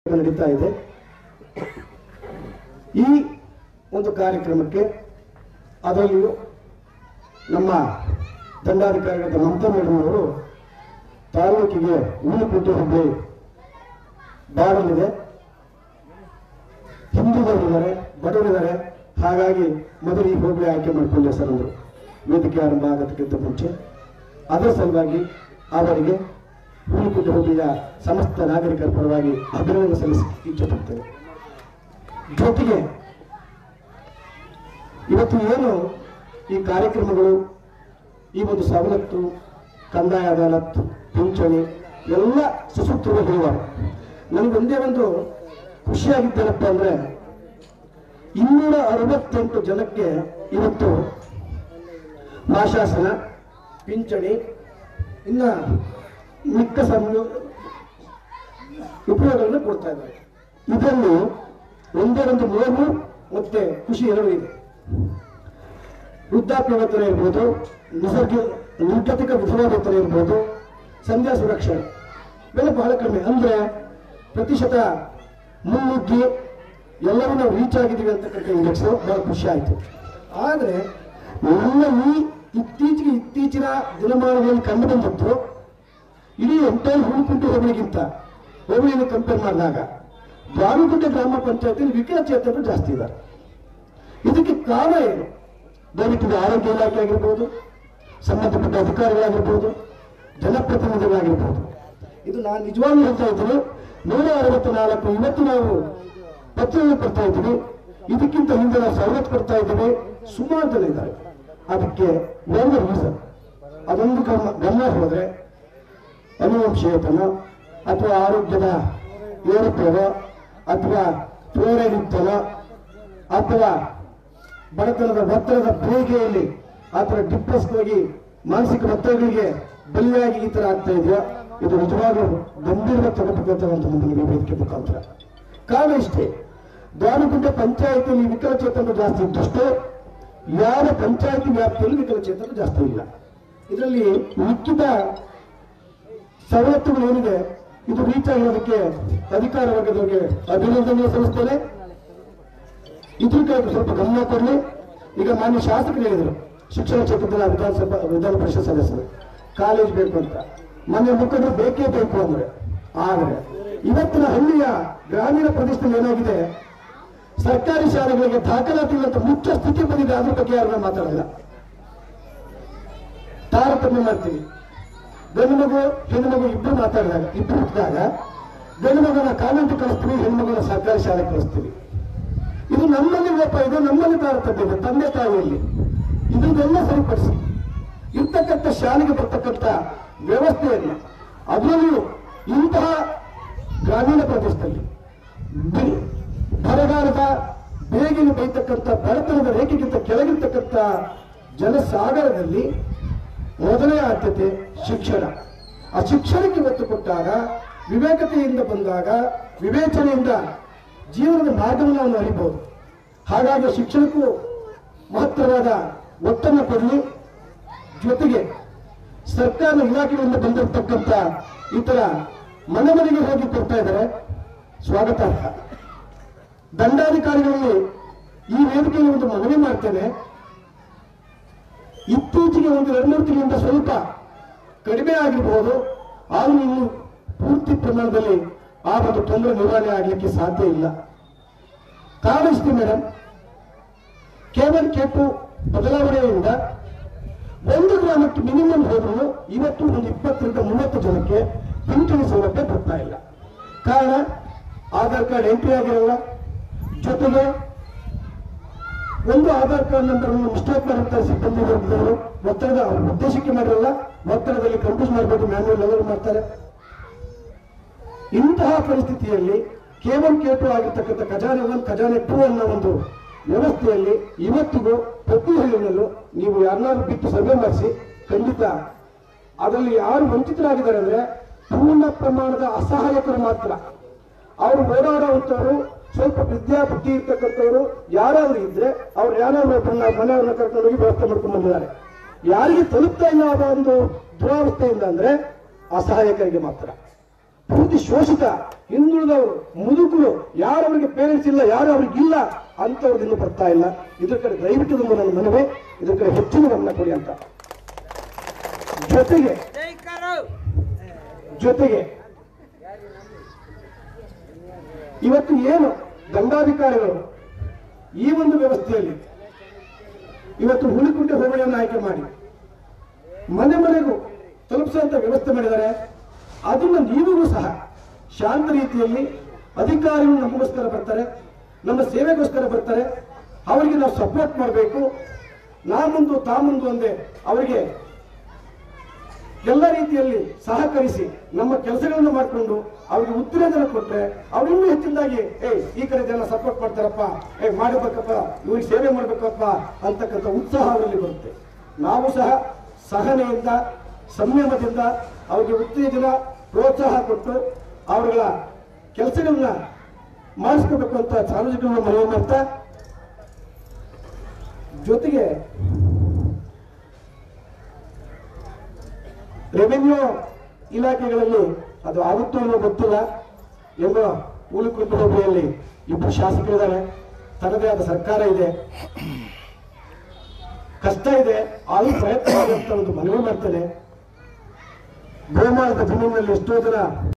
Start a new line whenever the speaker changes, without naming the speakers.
ನಡೀತಾ ಇದೆ ಈ ಒಂದು ಕಾರ್ಯಕ್ರಮಕ್ಕೆ ಅದರಲ್ಲಿಯೂ ನಮ್ಮ ದಂಡಾಧಿಕಾರಿಗಳಾದ ಮಮತಾ ಮೇಡಮ್ ಅವರು ತಾಲೂಕಿಗೆ ಊರುಕುಟ್ಟಿ ಹುಬ್ಬಳ್ಳಿ ಬಾಡಲಿದೆ ಹಿಂದುಳಿದವರಿದ್ದಾರೆ ಬಡವರಿದ್ದಾರೆ ಹಾಗಾಗಿ ಮೊದಲು ಈ ಹೋಬಳಿ ಆಯ್ಕೆ ಮಾಡಿಕೊಂಡೆ ಸರ್ ಅಂದರು ವೇದಿಕೆ ಆರಂಭ ಆಗೋದಕ್ಕಿಂತ ಮುಂಚೆ ಅದರ ಸಲುವಾಗಿ ಅವರಿಗೆ ಹೂಲಿಕುಟ್ಟಿ ಹೋಬಳಿಯ ಸಮಸ್ತ ನಾಗರಿಕರ ಪರವಾಗಿ ಅಭಿನಂದನೆ ಸಲ್ಲಿಸಲಿಕ್ಕೆ ಇಚ್ಛೆಪಡ್ತೇನೆ ಜೊತೆಗೆ ಇವತ್ತು ಏನು ಈ ಕಾರ್ಯಕ್ರಮಗಳು ಈ ಒಂದು ಸವಲತ್ತು ಕಂದಾಯ ಅದಾಲತ್ ಪಿಂಚಣಿ ಎಲ್ಲ ಸುಸೂತ್ರ ಹೇಳುವ ನನಗೆ ಒಂದೇ ಒಂದು ಖುಷಿಯಾಗಿದ್ದೇನಪ್ಪ ಅಂದ್ರೆ ಇನ್ನೂರ ಅರವತ್ತೆಂಟು ಜನಕ್ಕೆ ಇವತ್ತು ಮಾಶಾಸನ ಪಿಂಚಣಿ ಇನ್ನ ಮಿಕ್ಕ ಸಂಯ ಉಪಯೋಗಗಳನ್ನು ಕೊಡ್ತಾ ಇದ್ದಾರೆ ಇದನ್ನು ಒಂದೇ ಒಂದು ನೋವು ಮತ್ತೆ ಖುಷಿ ಎರಡು ಇದೆ ವೃದ್ಧಾಪ್ಯ ವೇತನ ಇರ್ಬೋದು ನಿಸರ್ಗ ನಿರ್ಗತಿಕ ವಿಧವಾ ವೇತನ ಇರ್ಬೋದು ಸಂಧ್ಯಾ ಸುರಕ್ಷಣೆ ಇವೆಲ್ಲ ಬಹಳ ಕಡಿಮೆ ಅಂದ್ರೆ ಪ್ರತಿಶತ ಮುನ್ನುಗ್ಗಿ ಎಲ್ಲರೂ ನಾವು ರೀಚ್ ಆಗಿದ್ದೀವಿ ಅಂತಕ್ಕಂಥ ಇಂಡೆಕ್ಸ್ ಬಹಳ ಖುಷಿ ಆಯಿತು ಆದರೆ ನನ್ನ ಈ ಇತ್ತೀಚೆಗೆ ಇತ್ತೀಚಿನ ದಿನಮಾನಗಳಲ್ಲಿ ಕಂಡು ಬಂದದ್ದು ಇಡೀ ಎಂಟೈರ್ ಹುಡುಕುಂಟು ಹೋಬಳಿಗಿಂತ ಹೋಬಳಿಯನ್ನು ಕಂಪೇರ್ ಮಾಡಿದಾಗ ದ್ವಾರಕುಂಟೆ ಗ್ರಾಮ ಪಂಚಾಯತಿಯಲ್ಲಿ ವಿಕಲಚೇತನರು ಜಾಸ್ತಿ ಇದ್ದಾರೆ ಇದಕ್ಕೆ ಕಾರಣ ಏನು ದಯವಿಟ್ಟು ಇದು ಆರೋಗ್ಯ ಇಲಾಖೆ ಆಗಿರ್ಬೋದು ಸಂಬಂಧಪಟ್ಟ ಅಧಿಕಾರಿಗಳಾಗಿರ್ಬೋದು ಜನಪ್ರತಿನಿಧಿಗಳಾಗಿರ್ಬೋದು ಇದು ನಾನು ನಿಜವಾಗ್ಲೂ ಹೇಳ್ತಾ ಇದ್ದೀನಿ ನೂರ ಅರವತ್ತು ನಾಲ್ಕು ಇವತ್ತು ನಾವು ಪತ್ರವನ್ನು ಕೊಡ್ತಾ ಇದ್ದೀವಿ ಇದಕ್ಕಿಂತ ಹಿಂದೆ ನಾವು ಸವಲತ್ತು ಕೊಡ್ತಾ ಇದ್ದೀವಿ ಸುಮಾರು ಜನ ಇದ್ದಾರೆ ಅದಕ್ಕೆ ಒಂದು ರೀಸನ್ ಅದೊಂದು ಗಮನ ಗಮನ ಹೋದ್ರೆ ಅನುವಂಶೀಯತನ ಅಥವಾ ಆರೋಗ್ಯದ ಏರುಪೇರು ಅಥವಾ ಪ್ರೇರೇಪಿತನ ಅಥವಾ ಬಡತನದ ಒತ್ತಡದ ಬೇಗೆಯಲ್ಲಿ ಆ ಥರ ಡಿಪ್ರೆಸ್ ಹೋಗಿ ಮಾನಸಿಕ ಒತ್ತಡಗಳಿಗೆ ಬಲಿಯಾಗಿ ಈ ಥರ ಆಗ್ತಾ ಇದೆಯಾ ಇದು ನಿಜವಾಗ್ಲೂ ಗಂಭೀರವಾಗಿ ತಗೋಬೇಕಂತ ನಮಗೆ ವೇದಿಕೆ ಮುಖಾಂತರ ಕಾರಣ ಇಷ್ಟೇ ದ್ವಾರಗುಂಟೆ ಪಂಚಾಯತಿಯಲ್ಲಿ ವಿಕಲಚೇತನರು ಜಾಸ್ತಿ ಇದ್ದಷ್ಟು ಯಾವ ಪಂಚಾಯತಿ ವ್ಯಾಪ್ತಿಯಲ್ಲಿ ವಿಕಲಚೇತನರು ಜಾಸ್ತಿ ಇಲ್ಲ ಇದರಲ್ಲಿ ಮಿಕ್ಕಿದ ಸವಲತ್ತುಗಳು ಏನಿದೆ ಇದು ರೀಚ್ ಆಗಿರೋದಕ್ಕೆ ಅಧಿಕಾರ ವರ್ಗದವರಿಗೆ ಅಭಿನಂದನೆ ಸಲ್ಲಿಸ್ತೇನೆ ಇದ್ರ ಕಡೆ ಸ್ವಲ್ಪ ಗಮನ ಕೊಡಲಿ ಈಗ ಮಾನ್ಯ ಶಾಸಕರು ಹೇಳಿದರು ಶಿಕ್ಷಣ ಕ್ಷೇತ್ರದಲ್ಲಿ ವಿಧಾನಸಭಾ ವಿಧಾನ ಪರಿಷತ್ ಸದಸ್ಯರು ಕಾಲೇಜ್ ಬೇಕು ಅಂತ ಮನೆ ಮುಖಂಡರು ಬೇಕೇ ಬೇಕು ಅಂದ್ರೆ ಆದರೆ ಇವತ್ತಿನ ಹಳ್ಳಿಯ ಗ್ರಾಮೀಣ ಪ್ರದೇಶದಲ್ಲಿ ಏನಾಗಿದೆ ಸರ್ಕಾರಿ ಶಾಲೆಗಳಿಗೆ ದಾಖಲಾತಿ ಇಲ್ಲಂತ ಮುಖ್ಯ ಸ್ಥಿತಿ ಬಂದಿದೆ ಅದ್ರ ಬಗ್ಗೆ ಯಾರನ್ನ ಮಾತಾಡಲ್ಲ ತಾರತಮ್ಯ ಮಾಡ್ತೀವಿ ಗಂಡು ಮಗು ಹೆಣ್ಣು ಮಗು ಇಬ್ರು ಮಾತಾಡಿದಾಗ ಇಬ್ರು ಹುಟ್ಟಿದಾಗ ಗಂಡು ಮಗನ ಕಾನ್ವೆಂಟ್ ಕಳಿಸ್ತೀವಿ ಹೆಣ್ಣು ಮಗನ ಸರ್ಕಾರಿ ಶಾಲೆ ಕಳಿಸ್ತೀವಿ ಇದು ನಮ್ಮಲ್ಲಿ ಲೋಪ ಇದೆ ನಮ್ಮಲ್ಲಿ ತಾರತಮ್ಯ ಇದೆ ತಂದೆ ತಾಯಿಯಲ್ಲಿ ಇದನ್ನೆಲ್ಲ ಸರಿಪಡಿಸಿ ಇರ್ತಕ್ಕಂಥ ಶಾಲೆಗೆ ಬರ್ತಕ್ಕಂಥ ವ್ಯವಸ್ಥೆಯನ್ನ ಅದರಲ್ಲಿಯೂ ಇಂತಹ ಗ್ರಾಮೀಣ ಪ್ರದೇಶದಲ್ಲಿ ಬಿ- ಬರಗಾಲದ ಬೇಗಿನ ಬೈತಕ್ಕಂಥ ಬಡತನದ ರೇಖೆಗಿಂತ ಕೆಳಗಿರ್ತಕ್ಕಂಥ ಜನಸಾಗರದಲ್ಲಿ ಮೊದಲನೇ ಆದ್ಯತೆ ಶಿಕ್ಷಣ ಆ ಶಿಕ್ಷಣಕ್ಕೆ ಒತ್ತು ಕೊಟ್ಟಾಗ ವಿವೇಕತೆಯಿಂದ ಬಂದಾಗ ವಿವೇಚನೆಯಿಂದ ಜೀವನದ ಮಾರ್ಗವನ್ನು ನಾವು ಅರಿಬಹುದು ಹಾಗಾಗಿ ಶಿಕ್ಷಣಕ್ಕೂ ಮಹತ್ತರವಾದ ಒತ್ತನ್ನು ಕೊಡಲಿ ಜೊತೆಗೆ ಸರ್ಕಾರದ ಇಲಾಖೆಗಳಿಂದ ಬಂದಿರತಕ್ಕಂಥ ಈ ತರ ಮನೆ ಮನೆಗೆ ಹೋಗಿ ಕೊಡ್ತಾ ಇದ್ದಾರೆ ಸ್ವಾಗತಾರ್ಹ ದಂಡಾಧಿಕಾರಿಗಳಲ್ಲಿ ಈ ವೇದಿಕೆಯಲ್ಲಿ ಒಂದು ಮನವಿ ಮಾಡ್ತೇನೆ ಇತ್ತೀಚೆಗೆ ಒಂದು ಎರಡು ಮೂರು ತಿಂಗಳಿಂದ ಸ್ವಲ್ಪ ಕಡಿಮೆ ಆಗಿರಬಹುದು ಆದರೂ ಇನ್ನು ಪೂರ್ತಿ ಪ್ರಮಾಣದಲ್ಲಿ ಆ ಒಂದು ತೊಂದರೆ ನಿವಾರಣೆ ಆಗಲಿಕ್ಕೆ ಸಾಧ್ಯ ಇಲ್ಲ ಕಾರಣ ಇಷ್ಟೇ ಮೇಡಮ್ ಕೇವಲ ಕೆಟ್ಟು ಬದಲಾವಣೆಯಿಂದ ಒಂದು ಗ್ರಾಮಕ್ಕೆ ಮಿನಿಮಮ್ ಹೋದ್ರು ಇವತ್ತು ಒಂದು ಇಪ್ಪತ್ತರಿಂದ ಮೂವತ್ತು ಜನಕ್ಕೆ ಪಿಂಚಣಿ ಸೌಲಭ್ಯ ಬರ್ತಾ ಇಲ್ಲ ಕಾರಣ ಆಧಾರ್ ಕಾರ್ಡ್ ಎಂಟ್ರಿ ಆಗಿರಲ್ಲ ಜೊತೆಗೆ ಒಂದು ಆಧಾರ್ ಕಾರ್ಡ್ ನಂಬರ್ ಮಿಸ್ಟೇಕ್ ಮಾಡಿರ್ತಾರೆ ಸಿಬ್ಬಂದಿ ವರ್ಗದವರು ಒತ್ತಡದ ಅವ್ರ ಉದ್ದೇಶಕ್ಕೆ ಮಾಡಿರಲ್ಲ ಒತ್ತಡದಲ್ಲಿ ಕಂಪ್ಯೂಸ್ ಮಾಡಬೇಕು ಮ್ಯಾನ್ಯಲ್ ಲೆವೆಲ್ ಮಾಡ್ತಾರೆ ಇಂತಹ ಪರಿಸ್ಥಿತಿಯಲ್ಲಿ ಕೇವಲ ಕೇಟು ಆಗಿರ್ತಕ್ಕಂಥ ಖಜಾನೆ ಒನ್ ಖಜಾನೆ ಟೂ ಅನ್ನೋ ಒಂದು ವ್ಯವಸ್ಥೆಯಲ್ಲಿ ಇವತ್ತಿಗೂ ಪ್ರತಿ ಹಳ್ಳಿನಲ್ಲೂ ನೀವು ಯಾರನ್ನಾದ್ರೂ ಬಿಟ್ಟು ಸರ್ವೆ ಮಾಡಿಸಿ ಖಂಡಿತ ಅದರಲ್ಲಿ ಯಾರು ವಂಚಿತರಾಗಿದ್ದಾರೆ ಅಂದ್ರೆ ಪೂರ್ಣ ಪ್ರಮಾಣದ ಅಸಹಾಯಕರು ಮಾತ್ರ ಅವರು ಓಡಾಡುವಂತವರು ಸ್ವಲ್ಪ ವಿದ್ಯಾ ಬುದ್ಧಿ ಇರ್ತಕ್ಕಂಥವ್ರು ಯಾರಾದ್ರೂ ಇದ್ರೆ ಅವ್ರು ಯಾರಾದ್ರೂ ಒಬ್ಬರನ್ನ ಮನೆಯವ್ರನ್ನ ಕರ್ಕೊಂಡು ಹೋಗಿ ವ್ಯವಸ್ಥೆ ಮಾಡ್ಕೊಂಡು ಬಂದಿದ್ದಾರೆ ಯಾರಿಗೆ ತಲುಪ್ತಾ ಇಲ್ಲ ಅನ್ನೋ ಒಂದು ದುರಾವಸ್ಥೆಯಿಂದ ಅಂದ್ರೆ ಅಸಹಾಯಕರಿಗೆ ಮಾತ್ರ ಪೂರ್ತಿ ಶೋಷಿತ ಹಿಂದುಳಿದವರು ಮುದುಕರು ಯಾರು ಅವರಿಗೆ ಪೇರೆಂಟ್ಸ್ ಇಲ್ಲ ಯಾರು ಅವ್ರಿಗೆ ಇಲ್ಲ ಅಂತವ್ರಿಗೆ ಇನ್ನೂ ಬರ್ತಾ ಇಲ್ಲ ಇದ್ರ ಕಡೆ ದಯವಿಟ್ಟು ನಮ್ಮ ನನ್ನ ಮನವಿ ಇದ್ರ ಕಡೆ ಹೆಚ್ಚಿನ ಗಮನ ಕೊಡಿ ಅಂತ ಜೊತೆಗೆ ಜೊತೆಗೆ ಇವತ್ತು ಏನು ದಂಡಾಧಿಕಾರಿಗಳು ಈ ಒಂದು ವ್ಯವಸ್ಥೆಯಲ್ಲಿ ಇವತ್ತು ಹುಲಿಕುಂಟೆ ಹೋಬಳಿಯನ್ನು ಆಯ್ಕೆ ಮಾಡಿ ಮನೆ ಮನೆಗೂ ತಲುಪಿಸುವಂತ ವ್ಯವಸ್ಥೆ ಮಾಡಿದ್ದಾರೆ ಅದನ್ನ ನೀವಿಗೂ ಸಹ ಶಾಂತ ರೀತಿಯಲ್ಲಿ ಅಧಿಕಾರಿಗಳು ನಮಗೋಸ್ಕರ ಬರ್ತಾರೆ ನಮ್ಮ ಸೇವೆಗೋಸ್ಕರ ಬರ್ತಾರೆ ಅವರಿಗೆ ನಾವು ಸಪೋರ್ಟ್ ಮಾಡಬೇಕು ನಾ ಮುಂದು ತಾ ಮುಂದು ಅಂದೆ ಅವರಿಗೆ ಎಲ್ಲ ರೀತಿಯಲ್ಲಿ ಸಹಕರಿಸಿ ನಮ್ಮ ಕೆಲಸಗಳನ್ನು ಮಾಡಿಕೊಂಡು ಅವ್ರಿಗೆ ಉತ್ತೇಜನ ಕೊಟ್ರೆ ಅವ್ರು ಇನ್ನೂ ಹೆಚ್ಚಿನದಾಗಿ ಏ ಈ ಕಡೆ ಜನ ಸಪೋರ್ಟ್ ಮಾಡ್ತಾರಪ್ಪ ಏ ಮಾಡಬೇಕಪ್ಪ ಇವ್ರಿಗೆ ಸೇವೆ ಮಾಡ್ಬೇಕಪ್ಪ ಅಂತಕ್ಕಂಥ ಉತ್ಸಾಹ ಅವರಲ್ಲಿ ಬರುತ್ತೆ ನಾವು ಸಹ ಸಹನೆಯಿಂದ ಸಂಯಮದಿಂದ ಅವರಿಗೆ ಉತ್ತೇಜನ ಪ್ರೋತ್ಸಾಹ ಕೊಟ್ಟು ಅವರುಗಳ ಕೆಲಸಗಳನ್ನ ಮಾಡಿಸ್ಕೋಬೇಕು ಅಂತ ಸಾರ್ವಜನಿಕರನ್ನ ಮನವಿ ಮಾಡ್ತಾ ಜೊತೆಗೆ ರೆವಿನ್ಯೂ ಇಲಾಖೆಗಳಲ್ಲಿ ಅದು ಆಗುತ್ತೋ ಇಲ್ಲೋ ಗೊತ್ತಿಲ್ಲ ಎಂಬ ಉಳಿಕುಂಟು ಹೋಬಳಿಯಲ್ಲಿ ಇಬ್ಬರು ಶಾಸಕರಿದ್ದಾರೆ ತನ್ನದೇ ಆದ ಸರ್ಕಾರ ಇದೆ ಕಷ್ಟ ಇದೆ ಆದರೂ ಪ್ರಯತ್ನ ಮಾಡಿ ಅಂತ ಒಂದು ಮನವಿ ಮಾಡ್ತೇನೆ ಗೋಮಾಳದ ಜಮೀನಿನಲ್ಲಿ ಎಷ್ಟೋ ಜನ